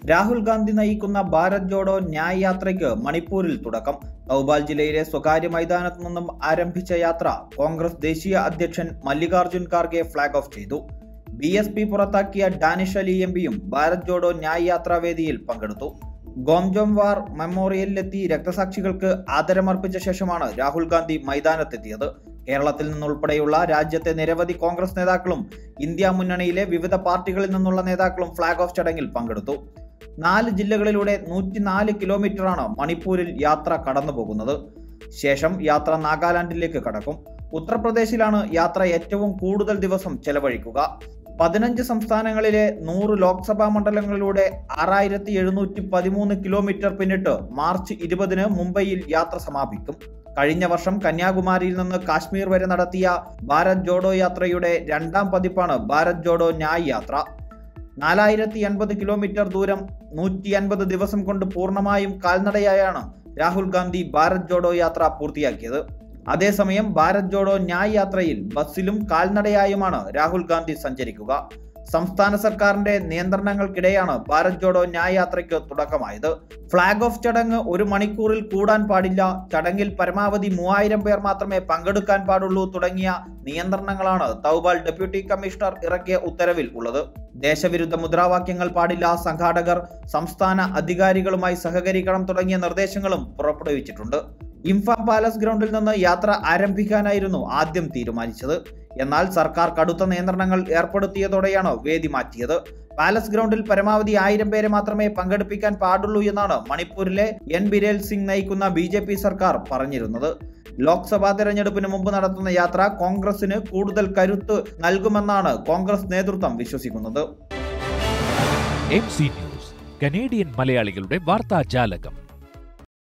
രാഹുൽ ഗാന്ധി നയിക്കുന്ന ഭാരത് ജോഡോ ന്യായ് യാത്രയ്ക്ക് മണിപ്പൂരിൽ തുടക്കം തൗബാൽ ജില്ലയിലെ സ്വകാര്യ മൈതാനത്തു നിന്നും ആരംഭിച്ച യാത്ര കോൺഗ്രസ് ദേശീയ അധ്യക്ഷൻ മല്ലികാർജുൻ ഖാർഗെ ഫ്ളാഗ് ഓഫ് ചെയ്തു ബി എസ് പി പുറത്താക്കിയ ഡാനിഷ് അലി എം പിയും ഭാരത് ജോഡോ ന്യായ് യാത്രാ വേദിയിൽ പങ്കെടുത്തു ഗോംജോംവാർ മെമ്മോറിയലിലെത്തി രക്തസാക്ഷികൾക്ക് ആദരമർപ്പിച്ച ശേഷമാണ് രാഹുൽ ഗാന്ധി മൈതാനത്തെത്തിയത് കേരളത്തിൽ നിന്നുൾപ്പെടെയുള്ള രാജ്യത്തെ നിരവധി കോൺഗ്രസ് നേതാക്കളും ഇന്ത്യ മുന്നണിയിലെ വിവിധ പാർട്ടികളിൽ നിന്നുള്ള നേതാക്കളും ഫ്ളാഗ് ഓഫ് ചടങ്ങിൽ പങ്കെടുത്തു നാല് ജില്ലകളിലൂടെ നൂറ്റിനാല് കിലോമീറ്ററാണ് മണിപ്പൂരിൽ യാത്ര കടന്നു പോകുന്നത് ശേഷം യാത്ര നാഗാലാൻഡിലേക്ക് കടക്കും ഉത്തർപ്രദേശിലാണ് യാത്ര ഏറ്റവും കൂടുതൽ ദിവസം ചെലവഴിക്കുക പതിനഞ്ച് സംസ്ഥാനങ്ങളിലെ നൂറ് ലോക്സഭാ മണ്ഡലങ്ങളിലൂടെ ആറായിരത്തി എഴുന്നൂറ്റി പതിമൂന്ന് കിലോമീറ്റർ പിന്നിട്ട് മാർച്ച് ഇരുപതിന് മുംബൈയിൽ യാത്ര സമാപിക്കും കഴിഞ്ഞ വർഷം കന്യാകുമാരിയിൽ നിന്ന് കാശ്മീർ വരെ നടത്തിയ ഭാരത് ജോഡോ യാത്രയുടെ രണ്ടാം പതിപ്പാണ് ഭാരത് ജോഡോ ന്യായ് യാത്ര നാലായിരത്തി എൺപത് കിലോമീറ്റർ ദൂരം നൂറ്റി അൻപത് ദിവസം കൊണ്ട് പൂർണ്ണമായും കാൽനടയായാണ് രാഹുൽ ഗാന്ധി ഭാരത് ജോഡോ യാത്ര പൂർത്തിയാക്കിയത് അതേസമയം ഭാരത് ജോഡോ ന്യായ് യാത്രയിൽ ബസ്സിലും കാൽനടയായുമാണ് രാഹുൽ ഗാന്ധി സഞ്ചരിക്കുക സംസ്ഥാന സർക്കാരിന്റെ നിയന്ത്രണങ്ങൾക്കിടെയാണ് ഭാരത് ജോഡോ ന്യായ് യാത്രയ്ക്ക് തുടക്കമായത് ഫ്ളാഗ് ഓഫ് ചടങ്ങ് ഒരു മണിക്കൂറിൽ കൂടാൻ പാടില്ല ചടങ്ങിൽ പരമാവധി മൂവായിരം പേർ മാത്രമേ പങ്കെടുക്കാൻ പാടുള്ളൂ തുടങ്ങിയ നിയന്ത്രണങ്ങളാണ് തൗബാൽ ഡെപ്യൂട്ടി കമ്മീഷണർ ഇറക്കിയ ഉത്തരവിൽ ഉള്ളത് ദേശവിരുദ്ധ മുദ്രാവാക്യങ്ങൾ പാടില്ല സംഘാടകർ സംസ്ഥാന അധികാരികളുമായി സഹകരിക്കണം തുടങ്ങിയ നിർദ്ദേശങ്ങളും പുറപ്പെടുവിച്ചിട്ടുണ്ട് ഇംഫാം പാലസ് ഗ്രൗണ്ടിൽ നിന്ന് യാത്ര ആരംഭിക്കാനായിരുന്നു ആദ്യം തീരുമാനിച്ചത് എന്നാൽ സർക്കാർ കടുത്ത നിയന്ത്രണങ്ങൾ ഏർപ്പെടുത്തിയതോടെയാണ് വേദി മാറ്റിയത് പാലസ് ഗ്രൗണ്ടിൽ പരമാവധി ആയിരം പേരെ മാത്രമേ പങ്കെടുപ്പിക്കാൻ പാടുള്ളൂ എന്നാണ് മണിപ്പൂരിലെ എൻ ബിരേൽ സിംഗ് നയിക്കുന്ന ബി ജെ പി സർക്കാർ പറഞ്ഞിരുന്നത് ലോക്സഭാ തെരഞ്ഞെടുപ്പിന് മുമ്പ് നടത്തുന്ന യാത്ര കോൺഗ്രസിന് കൂടുതൽ കരുത്ത് നൽകുമെന്നാണ് കോൺഗ്രസ് നേതൃത്വം വിശ്വസിക്കുന്നത് എം സി ന്യൂസ് കനേഡിയൻ മലയാളികളുടെ വാർത്താജാലകം